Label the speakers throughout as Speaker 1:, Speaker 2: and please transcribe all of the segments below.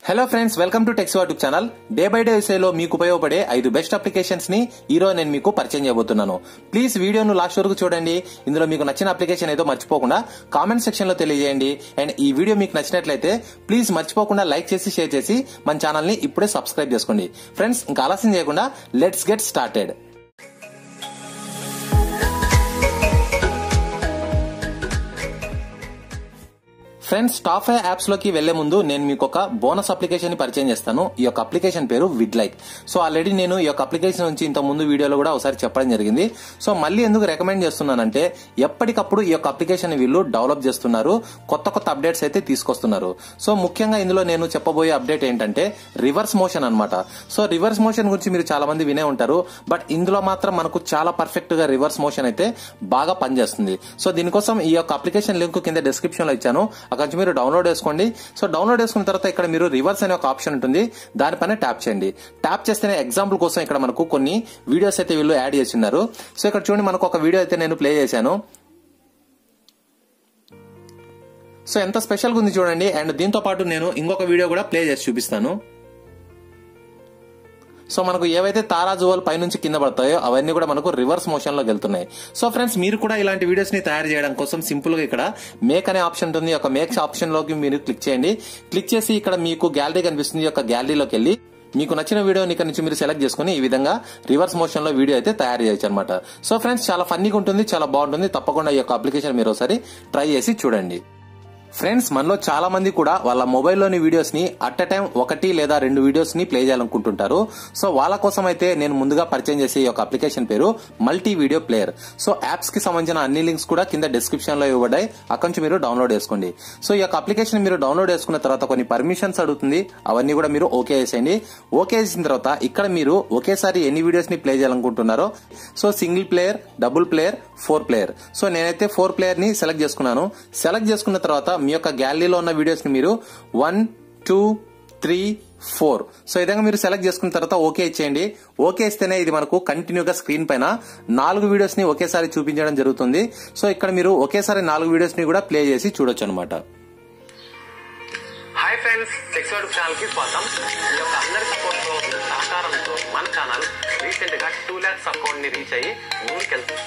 Speaker 1: hello friends welcome to Tex YouTube channel day by day విషయంలో మీకు ఉపయోగపడే ఐదు బెస్ట్ అప్లికేషన్స్ ని ఈ రోజు నేను మీకు పరిచయం చేయబోతున్నాను ప్లీజ్ వీడియోను లాస్ట్ వరకు చూడండి ఇందులో మీకు నచ్చిన అప్లికేషన్ ఏదో మర్చిపోకుండా కామెంట్ సెక్షన్ లో తెలియజేయండి అండ్ ఈ వీడియో మీకు నచ్చినట్లయితే ప్లీజ్ మర్చిపోకుండా లైక్ చేసి షేర్ చేసి మన ఛానల్ ని ఇప్పుడే సబ్స్క్రైబ్ చేసుకోండి ఫ్రెండ్స్ ఇంకా ఆలస్యం చేయకుండా let's get started friends top five apps లోకి వెళ్లే ముందు నేను మీకు ఒక బోనస్ అప్లికేషన్ ని పరిచయం చేస్తాను ఈ యొక్క అప్లికేషన్ పేరు విడ్ లైక్ సో ఆల్రెడీ నేను ఈ యొక్క అప్లికేషన్ నుంచి ఇంత ముందు వీడియోలో కూడా ఒకసారి చెప్పడం జరిగింది సో మళ్ళీ ఎందుకు రికమెండ్ చేస్తున్నానంటే ఎప్పటికప్పుడు ఈ యొక్క అప్లికేషన్ వీళ్ళు డెవలప్ చేస్తున్నారు కొత్త కొత్త అప్డేట్స్ అయితే తీసుకొస్తున్నారు సో ముఖ్యంగా ఇందులో నేను చెప్పబోయే అప్డేట్ ఏంటంటే రివర్స్ మోషన్ అన్నమాట సో రివర్స్ మోషన్ గురించి మీరు చాలా మంది వినే ఉంటారు బట్ ఇందులో మాత్రం మనకు చాలా పర్ఫెక్ట్ గా రివర్స్ మోషన్ అయితే బాగా పనిచేస్తుంది సో దీనికోసం ఈ యొక్క అప్లికేషన్ లింక్ కింద డిస్క్రిప్షన్ లో ఇచ్చాను అక్కడ నుంచి మీరు డౌన్లోడ్ చేసుకోండి సో డౌన్లోడ్ చేసుకున్న తర్వాత ఇక్కడ మీరు రివర్స్ అనే ఒక ఆప్షన్ ఉంటుంది దానిపైన ట్యాప్ చేయండి ట్యాప్ చేస్తేనే ఎగ్జాంపుల్ కోసం ఇక్కడ మనకు కొన్ని వీడియోస్ అయితే వీళ్ళు యాడ్ చేస్తున్నారు సో ఇక్కడ చూడండి మనకు ఒక వీడియో అయితే నేను ప్లే చేశాను సో ఎంత స్పెషల్ గా ఉంది చూడండి అండ్ దీంతో పాటు నేను ఇంకొక వీడియో కూడా ప్లే చేసి చూపిస్తాను సో మనకు ఏవైతే తారాజువల్ పైనుంచి కింద పడతాయో అవన్నీ కూడా మనకు రివర్స్ మోషన్ లోకి వెళ్తున్నాయి సో ఫ్రెండ్స్ మీరు కూడా ఇలాంటి వీడియోస్ ని తయారు చేయడం కోసం సింపుల్ గా ఇక్కడ మేక్ అనే ఆప్షన్ ఉంటుంది ఒక మేక్స్ ఆప్షన్ లోకి మీరు క్లిక్ చేయండి క్లిక్ చేసి ఇక్కడ మీకు గ్యాలరీ కనిపిస్తుంది ఈ యొక్క గ్యాలరీలోకి వెళ్ళి మీకు నచ్చిన వీడియోని ఇక్కడ నుంచి మీరు సెలెక్ట్ చేసుకుని ఈ విధంగా రివర్స్ మోషన్ లో వీడియో అయితే తయారు చేయొచ్చు అనమాట సో ఫ్రెండ్స్ చాలా ఫన్నీగా ఉంటుంది చాలా బాగుంటుంది తప్పకుండా ఈ యొక్క అప్లికేషన్ మీరు ఒకసారి ట్రై చేసి చూడండి ఫ్రెండ్స్ మనలో చాలా మంది కూడా వాళ్ళ మొబైల్లోని వీడియోస్ ని అట్ అ టైం ఒకటి లేదా రెండు వీడియోస్ ని ప్లే చేయాలనుకుంటుంటారు సో వాళ్ళ కోసం అయితే నేను ముందుగా పరిచయం చేసే ఈ యొక్క అప్లికేషన్ పేరు multi video player so apps కి సంబంధించిన అన్ని లింక్స్ కూడా కింద డిస్క్రిప్షన్ లో ఇవ్వబడ్డాయి అక్కడి నుంచి మీరు డౌన్లోడ్ చేసుకోండి సో ఈ యొక్క అప్లికేషన్ మీరు డౌన్లోడ్ చేసుకున్న తర్వాత కొన్ని పర్మిషన్స్ అడుగుతుంది అవన్నీ కూడా మీరు ఓకే చేసేయండి ఓకే చేసిన తర్వాత ఇక్కడ మీరు ఒకేసారి ఎన్ని వీడియోస్ ని ప్లే చేయాలనుకుంటున్నారో so single player double player four player so నేనైతే ఫోర్ ప్లేయర్ ని సెలెక్ట్ చేసుకున్నాను సెలెక్ట్ చేసుకున్న తర్వాత మీ యొక్క గ్యాలరీలో ఉన్న వీడియోస్ ని మీరు one two three four so ఈ విధంగా మీరు సెలెక్ట్ చేసుకున్న తర్వాత ఓకే ఇచ్చేయండి ఓకే ఇస్తేనే ఇది మనకు కంటిన్యూగా స్క్రీన్ పైన నాలుగు వీడియోస్ ని ఒకేసారి చూపించడం జరుగుతుంది సో ఇక్కడ మీరు ఒకేసారి నాలుగు వీడియోస్ ని కూడా ప్లే చేసి చూడొచ్చు అనమాట
Speaker 2: హాయ్ ఫ్రెండ్స్ సెక్స్ యూట్యూబ్ ఛానల్ కి స్వాగతం ఈ యొక్క అందరి సపోర్ట్ తో సహకారంతో మన ఛానల్ రీసెంట్ గా టూ ల్యాక్స్ అకౌంట్ ని రీచ్ అయ్యి ముందుకెళ్తుంది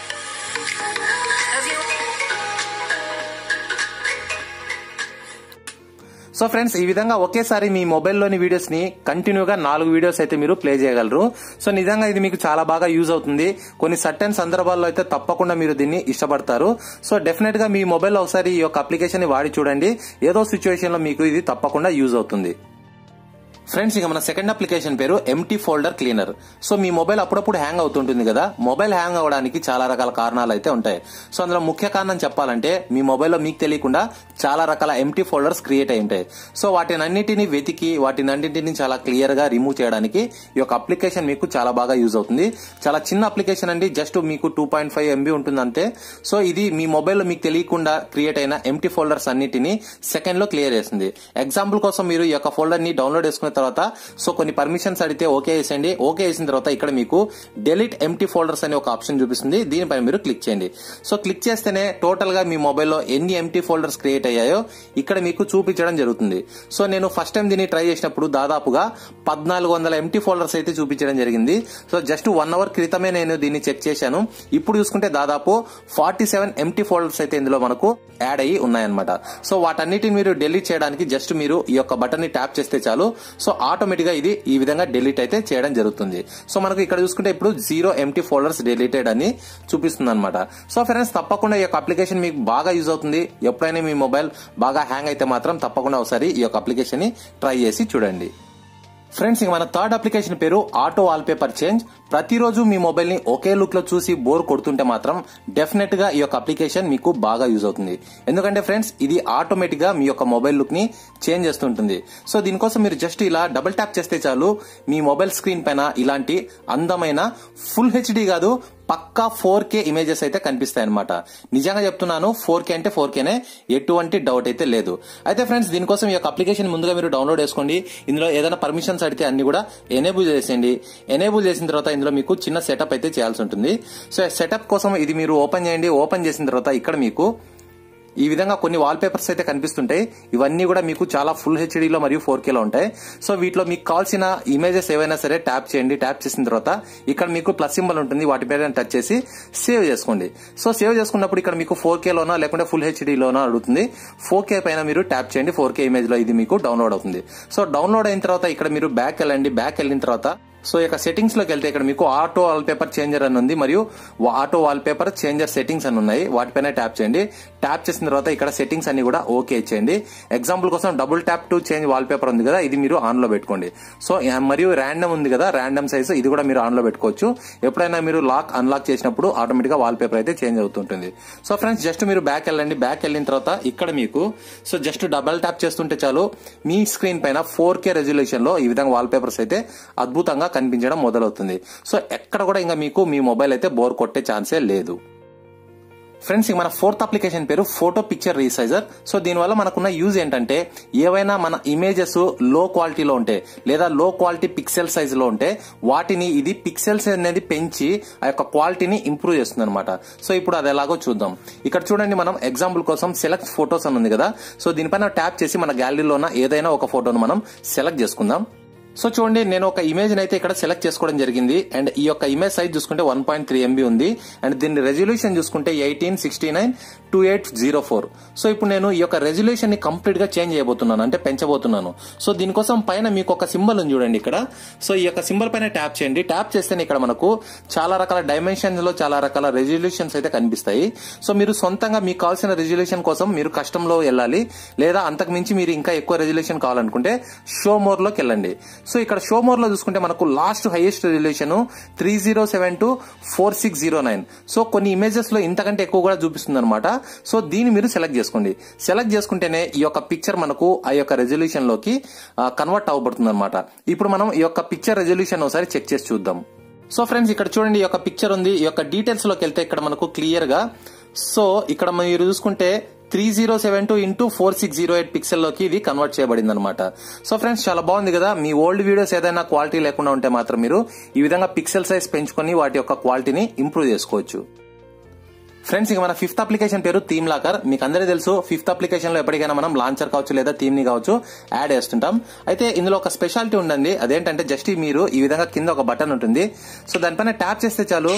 Speaker 1: సో ఫ్రెండ్స్ ఈ విధంగా ఒకేసారి మీ మొబైల్లోని వీడియోస్ ని కంటిన్యూగా నాలుగు వీడియోస్ అయితే మీరు ప్లే చేయగలరు సో నిజంగా ఇది మీకు చాలా బాగా యూజ్ అవుతుంది కొన్ని సర్టెన్ సందర్భాల్లో అయితే తప్పకుండా మీరు దీన్ని ఇష్టపడతారు సో డెఫినెట్ గా మీ మొబైల్లో ఒకసారి ఈ యొక్క అప్లికేషన్ ని వాడి చూడండి ఏదో సిచ్యువేషన్ లో మీకు ఇది తప్పకుండా యూజ్ అవుతుంది ఫ్రెండ్స్ ఇక మన సెకండ్ అప్లికేషన్ పేరు ఎంటీ ఫోల్డర్ క్లీనర్ సో మీ మొబైల్ అప్పుడప్పుడు హ్యాంగ్ అవుతుంటుంది కదా మొబైల్ హ్యాంగ్ అవడానికి చాలా రకాల కారణాలు అయితే ఉంటాయి సో అందులో ముఖ్య కారణం చెప్పాలంటే మీ మొబైల్లో మీకు తెలియకుండా చాలా రకాల ఎంటీ ఫోల్డర్స్ క్రియేట్ అయి ఉంటాయి సో వాటిని అన్నిటిని వెతికి వాటిని అన్నింటిని చాలా క్లియర్ గా రిమూవ్ చేయడానికి ఈ యొక్క అప్లికేషన్ మీకు చాలా బాగా యూజ్ అవుతుంది చాలా చిన్న అప్లికేషన్ అండి జస్ట్ మీకు టూ పాయింట్ ఫైవ్ ఎంబీ ఉంటుంది అంతే సో ఇది మీ మొబైల్లో మీకు తెలియకుండా క్రియేట్ అయిన ఎంటీ ఫోల్డర్స్ అన్నిటిని సెకండ్ లో క్లియర్ చేస్తుంది ఎగ్జాంపుల్ కోసం మీరు ఈ యొక్క ఫోల్డర్ ని డౌన్లోడ్ చేసుకున్న తర్వాత సో కొన్ని పర్మిషన్స్ అడిగితే ఓకే చేసేయండి ఓకే చేసిన తర్వాత ఇక్కడ మీకు డెలిట్ ఎంటీ ఫోల్డర్స్ అనే ఒక ఆప్షన్ చూపిస్తుంది దీనిపైన మీరు క్లిక్ చేయండి సో క్లిక్ చేస్తేనే టోటల్ గా మీ మొబైల్లో ఎన్ని ఎంటీ ఫోల్డర్స్ క్రియేట్ అయ్యాయో ఇక్కడ మీకు చూపించడం జరుగుతుంది సో నేను ఫస్ట్ టైం దీన్ని ట్రై చేసినప్పుడు దాదాపుగా పద్నాలుగు వందల ఎంటీ ఫోల్డర్స్ అయితే చూపించడం జరిగింది సో జస్ట్ వన్ అవర్ క్రితమే నేను దీన్ని చెక్ చేశాను ఇప్పుడు చూసుకుంటే దాదాపు ఫార్టీ సెవెన్ ఎంటీ ఫోల్డర్స్ అయితే ఇందులో మనకు యాడ్ అయ్యి ఉన్నాయన్నమాట సో వాటన్నిటిని మీరు డెలీట్ చేయడానికి జస్ట్ మీరు ఈ యొక్క బటన్ ని ట్యాప్ చేస్తే చాలు సో ఆటోమేటిక్ గా ఇది ఈ విధంగా డెలీట్ అయితే చేయడం జరుగుతుంది సో మనకు ఇక్కడ చూసుకుంటే ఇప్పుడు జీరో ఎంటీ ఫోల్డర్స్ డెలీటెడ్ అని చూపిస్తుంది అనమాట సో ఫ్రెండ్స్ తప్పకుండా ఈ యొక్క అప్లికేషన్ మీకు బాగా యూజ్ అవుతుంది ఎప్పుడైనా మీ మొబైల్ బాగా హ్యాంగ్ అయితే మాత్రం తప్పకుండా ఒకసారి ఈ యొక్క అప్లికేషన్ ని ట్రై చేసి చూడండి ఫ్రెండ్స్ ఇక మన థర్డ్ అప్లికేషన్ పేరు ఆటో వాల్పేపర్ చేంజ్ ప్రతిరోజు మీ మొబైల్ ని ఒకే లుక్ లో చూసి బోర్ కొడుతుంటే మాత్రం డెఫినెట్ గా ఈ యొక్క అప్లికేషన్ మీకు బాగా యూజ్ అవుతుంది ఎందుకంటే ఫ్రెండ్స్ ఇది ఆటోమేటిక్ గా మీ యొక్క మొబైల్ లుక్ ని చేంజ్ చేస్తుంటుంది సో దీనికోసం మీరు జస్ట్ ఇలా డబుల్ ట్యాప్ చేస్తే చాలు మీ మొబైల్ స్క్రీన్ పైన ఇలాంటి అందమైన ఫుల్ హెచ్డి కాదు పక్కా ఫోర్ కే ఇమేజెస్ అయితే కనిపిస్తాయి అనమాట నిజంగా చెప్తున్నాను ఫోర్ కే అంటే ఫోర్ కేనే ఎటువంటి డౌట్ అయితే లేదు అయితే ఫ్రెండ్స్ దీనికోసం ఈ యొక్క అప్లికేషన్ ముందుగా మీరు డౌన్లోడ్ చేసుకోండి ఇందులో ఏదైనా పర్మిషన్స్ అడిగితే అన్ని కూడా ఎనేబుల్ చేసేయండి ఎనేబుల్ చేసిన తర్వాత ఇందులో మీకు చిన్న సెటప్ అయితే చేయాల్సి ఉంటుంది సో సెటప్ కోసం ఇది మీరు ఓపెన్ చేయండి ఓపెన్ చేసిన తర్వాత ఇక్కడ మీకు ఈ విధంగా కొన్ని వాల్ పేపర్స్ అయితే కనిపిస్తుంటాయి ఇవన్నీ కూడా మీకు చాలా ఫుల్ హెచ్డీలో మరియు ఫోర్ కేలో ఉంటాయి సో వీటిలో మీకు కావాల్సిన ఇమేజెస్ ఏవైనా సరే ట్యాప్ చేయండి ట్యాప్ చేసిన తర్వాత ఇక్కడ మీకు ప్లస్ సింబల్ ఉంటుంది వాటి మీద టచ్ చేసి సేవ్ చేసుకోండి సో సేవ్ చేసుకున్నప్పుడు ఇక్కడ మీకు ఫోర్ కేలోనా లేకుంటే ఫుల్ హెచ్డీలోనా అడుగుతుంది ఫోర్ కే పైన మీరు ట్యాప్ చేయండి ఫోర్ కే ఇమేజ్ లో ఇది మీకు డౌన్లోడ్ అవుతుంది సో డౌన్లోడ్ అయిన తర్వాత ఇక్కడ మీరు బ్యాక్ వెళ్ళండి బ్యాక్ వెళ్ళిన తర్వాత సో ఇక సెట్టింగ్స్ లోకి వెళ్తే ఇక్కడ మీకు ఆటో వాల్ పేపర్ చేంజర్ అని ఉంది మరియు auto wall paper changer settings అని ఉన్నాయి వాటిపైన ట్యాప్ చేయండి ట్యాప్ చేసిన తర్వాత ఇక్కడ సెట్టింగ్స్ అన్ని కూడా ఓకే ఇచ్చేయండి ఎగ్జాంపుల్ కోసం double tap to change wall paper ఉంది కదా ఇది మీరు ఆన్ లో పెట్టుకోండి సో ఆ, మరియు ర్యాండమ్ ఉంది కదా ర్యాండమ్ సైజ్ ఇది కూడా మీరు ఆన్ లో పెట్టుకోవచ్చు ఎప్పుడైనా మీరు లాక్ అన్లాక్ చేసినప్పుడు ఆటోమేటిక్ గా వాల్ పేపర్ అయితే చేంజ్ అవుతుంటుంది సో ఫ్రెండ్స్ జస్ట్ మీరు బ్యాక్ వెళ్ళండి బ్యాక్ వెళ్ళిన తర్వాత ఇక్కడ మీకు సో జస్ట్ డబల్ ట్యాప్ చేస్తుంటే చాలు మీ స్క్రీన్ పైన ఫోర్ కే రెజల్యూషన్ లో ఈ విధంగా వాల్ పేపర్స్ అయితే అద్భుతంగా కనిపించడం మొదలవుతుంది సో ఎక్కడ కూడా ఇంకా మీకు మీ మొబైల్ అయితే బోర్ కొట్టే ఛాన్సే లేదు ఫ్రెండ్స్ ఇక మన ఫోర్త్ అప్లికేషన్ పేరు ఫోటో పిక్చర్ రీసైజర్ సో దీనివల్ల మనకున్న యూజ్ ఏంటంటే ఏవైనా మన ఇమేజెస్ లో క్వాలిటీలో ఉంటే లేదా లో క్వాలిటీ పిక్సెల్ సైజ్ లో ఉంటే వాటిని ఇది పిక్సెల్స్ అనేది పెంచి ఆ యొక్క క్వాలిటీని ఇంప్రూవ్ చేస్తుంది అనమాట సో ఇప్పుడు అది ఎలాగో చూద్దాం ఇక్కడ చూడండి మనం ఎగ్జాంపుల్ కోసం సెలెక్ట్ ఫోటోస్ అని ఉంది కదా సో దీనిపైన ట్యాప్ చేసి మన గ్యాలరీలో ఉన్న ఏదైనా ఒక ఫోటోను మనం సెలెక్ట్ చేసుకుందాం సో చూడండి నేను ఒక ఇమేజ్ అయితే ఇక్కడ సెలెక్ట్ చేసుకోవడం జరిగింది అండ్ ఈ యొక్క ఇమేజ్ సైజ్ చూసుకుంటే వన్ పాయింట్ త్రీ ఎంబీ ఉంది అండ్ దీని రెజల్యూషన్ చూసుకుంటే eighteen sixty nine two eight zero four so ఇప్పుడు నేను ఈ యొక్క రెజల్యూషన్ ని కంప్లీట్ గా చేంజ్ చేయబోతున్నాను అంటే పెంచబోతున్నాను సో దీనికోసం పైన మీకు ఒక సింబల్ ఉంది చూడండి ఇక్కడ సో ఈ యొక్క సింబల్ పైన ట్యాప్ చేయండి ట్యాప్ చేస్తేనే ఇక్కడ మనకు చాలా రకాల డైమెన్షన్స్ లో చాలా రకాల రెజల్యూషన్స్ అయితే కనిపిస్తాయి సో మీరు సొంతంగా మీకు కావాల్సిన రెజల్యూషన్ కోసం మీరు కష్టంలో వెళ్ళాలి లేదా అంతకు మించి మీరు ఇంకా ఎక్కువ రెజల్యూషన్ కావాలనుకుంటే షో మోర్ లోకి వెళ్ళండి సో ఇక్కడ షో మోర్ లో చూసుకుంటే మనకు last highest resolution three zero seven two four six zero nine so కొన్ని ఇమేజెస్ లో ఇంతకంటే ఎక్కువ కూడా చూపిస్తుంది అనమాట సో దీన్ని మీరు సెలెక్ట్ చేసుకోండి సెలెక్ట్ చేసుకుంటేనే ఈ యొక్క పిక్చర్ మనకు ఆ యొక్క రెజల్యూషన్ లోకి కన్వర్ట్ అవ్వబడుతుంది అనమాట ఇప్పుడు మనం ఈ యొక్క పిక్చర్ రెజల్యూషన్ ఒకసారి చెక్ చేసి చూద్దాం సో ఫ్రెండ్స్ ఇక్కడ చూడండి ఈ యొక్క పిక్చర్ ఉంది ఈ యొక్క డీటెయిల్స్ లోకి వెళ్తే ఇక్కడ మనకు క్లియర్ గా సో ఇక్కడ మీరు చూసుకుంటే three zero seven two into four six zero eight pixel లోకి ఇది కన్వర్ట్ చేయబడింది అనమాట సో ఫ్రెండ్స్ చాలా బాగుంది కదా మీ ఓల్డ్ వీడియోస్ ఏదైనా క్వాలిటీ లేకుండా ఉంటే మాత్రం మీరు ఈ విధంగా పిక్సెల్ సైజ్ పెంచుకొని వాటి యొక్క క్వాలిటీని ఇంప్రూవ్ చేసుకోవచ్చు ఫ్రెండ్స్ ఇక మన ఫిఫ్త్ అప్లికేషన్ పేరు థీమ్ లాకర్ మీకు అందరికీ తెలుసు ఫిఫ్త్ అప్లికేషన్ లో ఎప్పటికైనా మనం లాంచర్ కావచ్చు లేదా థీమ్ ని కావచ్చు యాడ్ చేస్తుంటాం అయితే ఇందులో ఒక స్పెషాలిటీ ఉండండి అదేంటంటే జస్ట్ మీరు ఈ విధంగా కింద ఒక బటన్ ఉంటుంది సో దానిపైన ట్యాప్ చేస్తే చాలు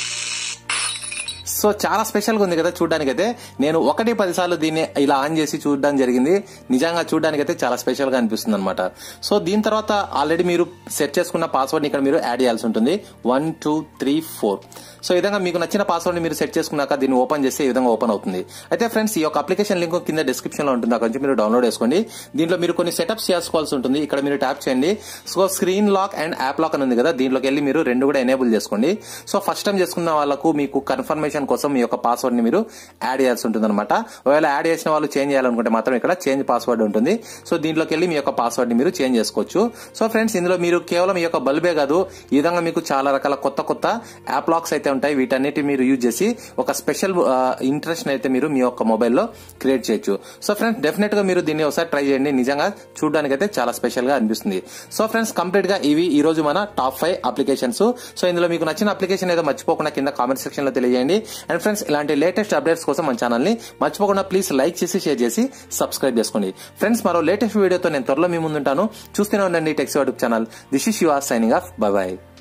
Speaker 1: సో చాలా స్పెషల్ గా ఉంది కదా చూడడానికి అయితే నేను ఒకటి పది సార్లు దీన్ని ఇలా ఆన్ చేసి చూడడం జరిగింది నిజంగా చూడడానికి అయితే చాలా స్పెషల్ గా అనిపిస్తుంది అనమాట సో దీని తర్వాత ఆల్రెడీ మీరు సెట్ చేసుకున్న పాస్వర్డ్ ఇక్కడ మీరు యాడ్ చేయాల్సి ఉంటుంది one two three four so ఈ విధంగా మీకు నచ్చిన పాస్వర్డ్ మీరు సెట్ చేసుకున్నాక దీన్ని ఓపెన్ చేస్తే ఈ విధంగా ఓపెన్ అవుతుంది అయితే ఫ్రెండ్స్ ఈ యొక్క అప్లికేషన్ లింక్ కింద డిస్క్రిప్షన్ లో ఉంటుంది అక్కడ నుంచి మీరు డౌన్లోడ్ చేసుకోండి దీంట్లో మీరు కొన్ని సెటప్స్ చేసుకోవాల్సి ఉంటుంది ఇక్కడ మీరు ట్యాప్ చేయండి so screen lock and app lock అని ఉంది కదా దీంట్లోకి వెళ్ళి మీరు రెండు కూడా ఎనేబుల్ చేసుకోండి సో ఫస్ట్ టైం చేసుకున్న వాళ్ళకు మీకు కన్ఫర్మేషన్ కోసం మీ యొక్క పాస్వర్డ్ ని మీరు యాడ్ చేయాల్సి ఉంటుంది అనమాట ఒకవేళ యాడ్ చేసిన వాళ్ళు చేంజ్ చేయాలనుకుంటే మాత్రం ఇక్కడ చేంజ్ పాస్వర్డ్ ఉంటుంది సో దీంట్లోకి వెళ్ళి మీ యొక్క పాస్వర్డ్ ని మీరు చేంజ్ చేసుకోవచ్చు సో ఫ్రెండ్స్ ఇందులో మీరు కేవలం ఈ యొక్క బల్బే కాదు ఈ విధంగా మీకు చాలా రకాల కొత్త కొత్త యాప్ లాక్స్ అయితే ఉంటాయి వీటన్నిటి మీరు యూజ్ చేసి ఒక స్పెషల్ ఇంట్రెస్ట్ అయితే మీరు మీ యొక్క మొబైల్లో క్రియేట్ చేయొచ్చు సో ఫ్రెండ్స్ డెఫినెట్ గా మీరు దీన్ని ఒకసారి ట్రై చేయండి నిజంగా చూడడానికి అయితే చాలా స్పెషల్ గా అనిపిస్తుంది సో ఫ్రెండ్స్ కంప్లీట్ గా ఇవి ఈ రోజు మన టాప్ ఫైవ్ అప్లికేషన్స్ సో ఇందులో మీకు నచ్చిన అప్లికేషన్ ఏదో మర్చిపోకుండా కింద కామెంట్ సెక్షన్ లో తెలియజేయండి అండ్ ఫ్రెండ్స్ ఇలాంటి లేటెస్ట్ అప్డేట్స్ కోసం మన ఛానల్ ని మర్చిపోకుండా ప్లీజ్ లైక్ చేసి షేర్ చేసి సబ్స్క్రైబ్ చేసుకోండి ఫ్రెండ్స్ మరో లేటెస్ట్ వీడియోతో నేను త్వరలో మీ ముందుంటాను చూస్తూనే ఉండండి techs YouTube channel this is your signing off bye bye